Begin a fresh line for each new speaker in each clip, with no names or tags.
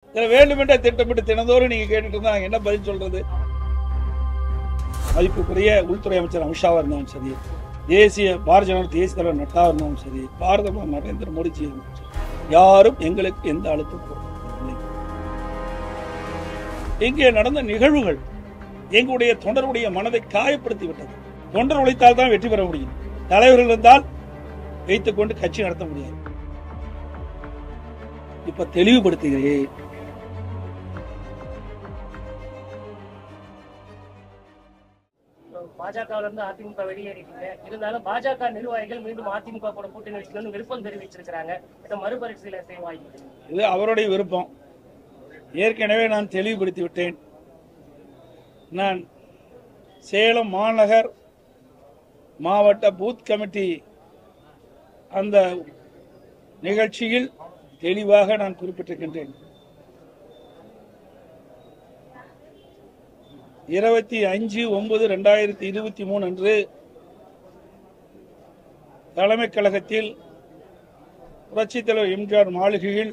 இதுல வேண்டுமென்றே திட்டமிட்டு தினந்தோறும் நீங்க கேட்டுட்டு இருந்தா நாங்க என்ன பதில் சொல்றது மதிப்புக்குரிய உள்துறை அமைச்சர் அமித்ஷாவா இருந்தாலும் சரி தேசிய பாரதிய ஜனதா தேசிய தலைவர் நட்டா இருந்தாலும் சரி பாரத பிரதமர் நரேந்திர மோடிஜி இருந்தாலும் சரி, யாரும் எங்களுக்கு எந்த அழுத்தம் கொடுக்கவில்லை இங்கே நடந்த நிகழ்வுகள் எங்களுடைய தொண்டருடைய மனதை காயப்படுத்தி விட்டது தொண்டர் உழைத்தால் தான் வெற்றி பெற முடியும் தலைவர்கள் இருந்தால் வைத்துக் கொண்டு கட்சி நடத்த முடியாது இப்ப தெளிவுபடுத்துகிறேன்
பாஜகவுல இருந்து அதிமுக வெளியேறிட்டீங்க இருந்தாலும் பாஜக நிர்வாகிகள் மீண்டும் அதிமுக கூட கூட்டணி வச்சுக்கணும்னு விருப்பம் தெரிவிச்சிருக்காங்க இதை மறுபரிசீலனை செய்ய வாய்ப்பு இருக்கு.
இது அவருடைய விருப்பம் ஏற்கனவே நான் தெளிவுபடுத்தி விட்டேன் நான் சேலம் மாநகர் மாவட்ட பூத் கமிட்டி அந்த நிகழ்ச்சியில் தெளிவாக நான் குறிப்பிட்டிருக்கின்றேன் இருபத்தி அஞ்சு ஒன்பது ரெண்டாயிரத்தி இருபத்தி மூணு அன்று தலைமைக் கழகத்தில் புரட்சித் தலைவர் எம்ஜிஆர் மாளிகையில்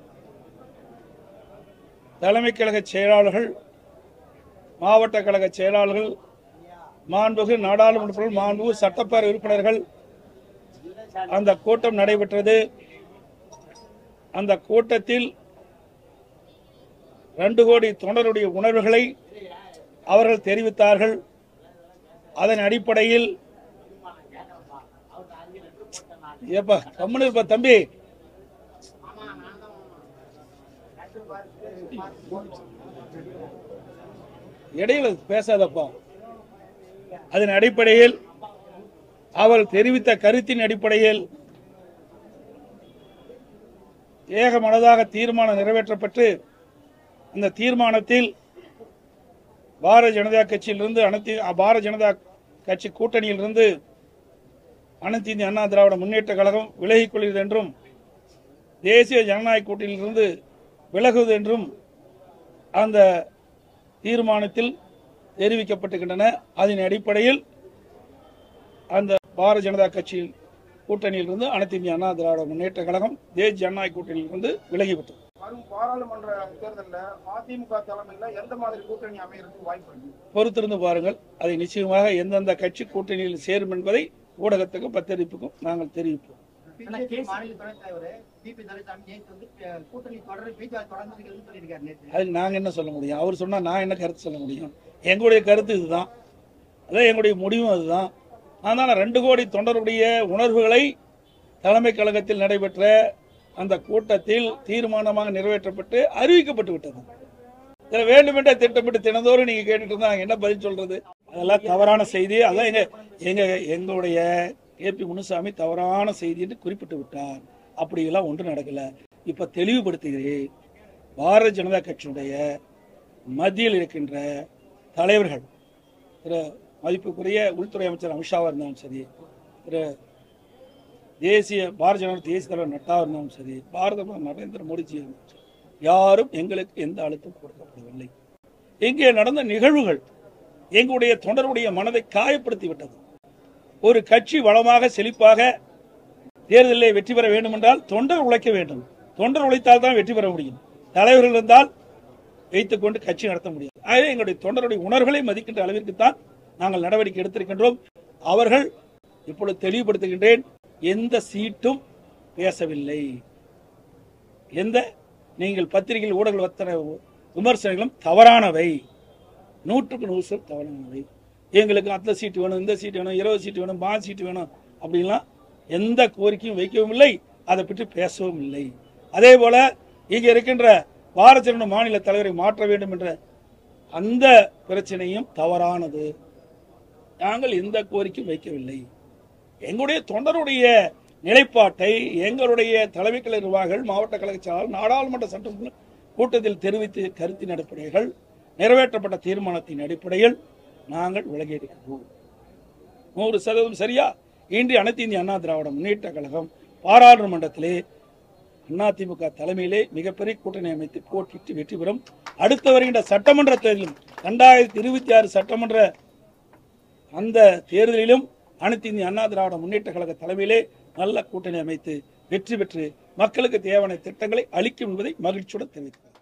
தலைமைக் கழக செயலாளர்கள் மாவட்ட கழக செயலாளர்கள் மாண்புகு நாடாளுமன்ற உறுப்பினர்கள், மாண்புகு சட்டப்பேரவை உறுப்பினர்கள் அந்த கூட்டம் நடைபெற்றது அந்த கூட்டத்தில் ரெண்டு கோடி தொண்டருடைய உணர்வுகளை அவர்கள் தெரிவித்தார்கள் அதன் அடிப்படையில் ஏப்பா கம்முன்னு இருப்பா தம்பி இடையில பேசாதப்பா அதன் அடிப்படையில் அவர் தெரிவித்த கருத்தின் அடிப்படையில் ஏகமனதாக தீர்மானம் நிறைவேற்றப்பட்டு அந்த தீர்மானத்தில் பாரதிய ஜனதா கட்சியிலிருந்து அனைத்து பாரதிய ஜனதா கட்சி கூட்டணியிலிருந்து அனைத்து இந்திய அண்ணா திராவிட முன்னேற்ற கழகம் விலகிக் கொள்கிறது என்றும் தேசிய ஜனநாயக கூட்டணியிலிருந்து விலகுவது என்றும் அந்த தீர்மானத்தில் தெரிவிக்கப்பட்டிருக்கின்றன அதன் அடிப்படையில் அந்த பாரதிய ஜனதா கட்சியின் கூட்டணியிலிருந்து அனைத்து இந்திய அண்ணா திராவிட முன்னேற்ற கழகம் தேசிய ஜனநாயக கூட்டணியிலிருந்து விலகிவிட்டது
வரும் பாராளுமன்ற தேர்தல்ல அதிமுக தலைமையில எந்த மாதிரி கூட்டணி அமையறதுக்கு வாய்ப்பு இருக்கு
பொறுத்திருந்து பாருங்கள் அதை நிச்சயமாக எந்தெந்த கட்சி கூட்டணியில் சேரும் என்பதை ஊடகத்துக்கும் பத்திரிப்புக்கும் நாங்கள் தெரிவிப்போம்
பிஜேபி மாநில துணைத் தலைவர் டிபி துரைசாமி நேற்று வந்து அஹ், கூட்டணி தொடர் பேச்சுவார்த்தை தொடர்ந்து சொல்லியிருக்காரு நேற்று
அதுக்கு நாங்க என்ன சொல்ல முடியும் அவர் சொன்னா நான் என்ன கருத்து சொல்ல முடியும் எங்களுடைய கருத்து இதுதான் அதான் எங்களுடைய முடிவும் அதுதான் அதனால ரெண்டு கோடி தொண்டருடைய உணர்வுகளை தலைமை கழகத்தில் நடைபெற்ற அந்த கூட்டத்தில் தீர்மானமாக நிறைவேற்றப்பட்டு அறிவிக்கப்பட்டு விட்டது இதுல வேண்டுமென்றே திட்டமிட்டு தினந்தோறும் நீங்க கேட்டுட்டு இருந்தா நாங்க என்ன பதில் சொல்றது அதெல்லாம் தவறான செய்தி அதான் எங்க எங்க எங்களுடைய கே பி முனுசாமி தவறான செய்தி என்று குறிப்பிட்டு விட்டார் அப்படியெல்லாம் ஒன்றும் நடக்கல இப்ப தெளிவுபடுத்துகிறேன் பாரதிய ஜனதா கட்சியினுடைய மத்தியில் இருக்கின்ற தலைவர்கள் திரு மதிப்புக்குரிய உள்துறை அமைச்சர் அமித்ஷாவா இருந்தாலும் சரி திரு தேசிய பாரதிய ஜனதா தேசிய தலைவர் நட்டா இருந்தாலும் சரி பாரத பிரதமர் நரேந்திர மோடிஜி இருந்தாலும் சரி யாரும் எங்களுக்கு எந்த அழுத்தம் கொடுக்கப்படவில்லை இங்கே நடந்த நிகழ்வுகள் எங்களுடைய தொண்டருடைய மனதை காயப்படுத்தி விட்டது ஒரு கட்சி வளமாக செழிப்பாக தேர்தலில் வெற்றி பெற வேண்டும் என்றால் தொண்டர் உழைக்க வேண்டும் தொண்டர் உழைத்தால் தான் வெற்றி பெற முடியும் தலைவர்கள் இருந்தால் வைத்துக் கொண்டு கட்சி நடத்த முடியாது ஆகவே எங்களுடைய தொண்டருடைய உணர்வுகளை மதிக்கின்ற அளவிற்கு தான் நாங்கள் நடவடிக்கை எடுத்திருக்கின்றோம் அவர்கள் இப்பொழுது தெளிவுபடுத்துகின்றேன் எந்த சீட்டும் பேசவில்லை எந்த நீங்கள் பத்திரிகையில் ஊடகங்கள் வத்தன விமர்சனங்களும் தவறானவை நூற்றுக்கு நூறு சதவீதம் தவறானவை எங்களுக்கு அந்த சீட்டு வேணும் இந்த சீட்டு வேணும் இருபது சீட்டு வேணும் பாஞ்சு சீட்டு வேணும் அப்படின்லாம் எந்த கோரிக்கையும் வைக்கவும் இல்லை அதை பற்றி பேசவும் இல்லை அதே போல இங்க இருக்கின்ற பாரதிய ஜனதா மாநில தலைவரை மாற்ற வேண்டும் என்ற அந்த பிரச்சனையும் தவறானது நாங்கள் எந்த கோரிக்கையும் வைக்கவில்லை எங்களுடைய தொண்டருடைய நிலைப்பாட்டை எங்களுடைய தலைமை கழக நிர்வாகிகள் மாவட்ட கழக செயலாளர் நாடாளுமன்ற சட்டமன்ற கூட்டத்தில் தெரிவித்த கருத்தின் அடிப்படைகள் நிறைவேற்றப்பட்ட தீர்மானத்தின் அடிப்படையில் நாங்கள் விலகியிருக்கிறோம் நூறு சதவீதம் சரியா இன்று அனைத்து இந்திய அண்ணா திராவிட முன்னேற்ற கழகம் பாராளுமன்றத்திலே அதிமுக தலைமையிலே மிகப்பெரிய கூட்டணி அமைத்து போட்டியிட்டு வெற்றி பெறும் அடுத்து வருகின்ற சட்டமன்ற தேர்தலும் இரண்டாயிரத்தி இருபத்தி ஆறு சட்டமன்ற அந்த தேர்தலிலும் அனைத்து இந்திய அண்ணா திராவிட முன்னேற்ற கழக தலைமையிலே நல்ல கூட்டணி அமைத்து வெற்றி பெற்று மக்களுக்கு தேவையான திட்டங்களை அளிக்கும் என்பதை மகிழ்ச்சியுடன் தெரிவிக்கிறேன்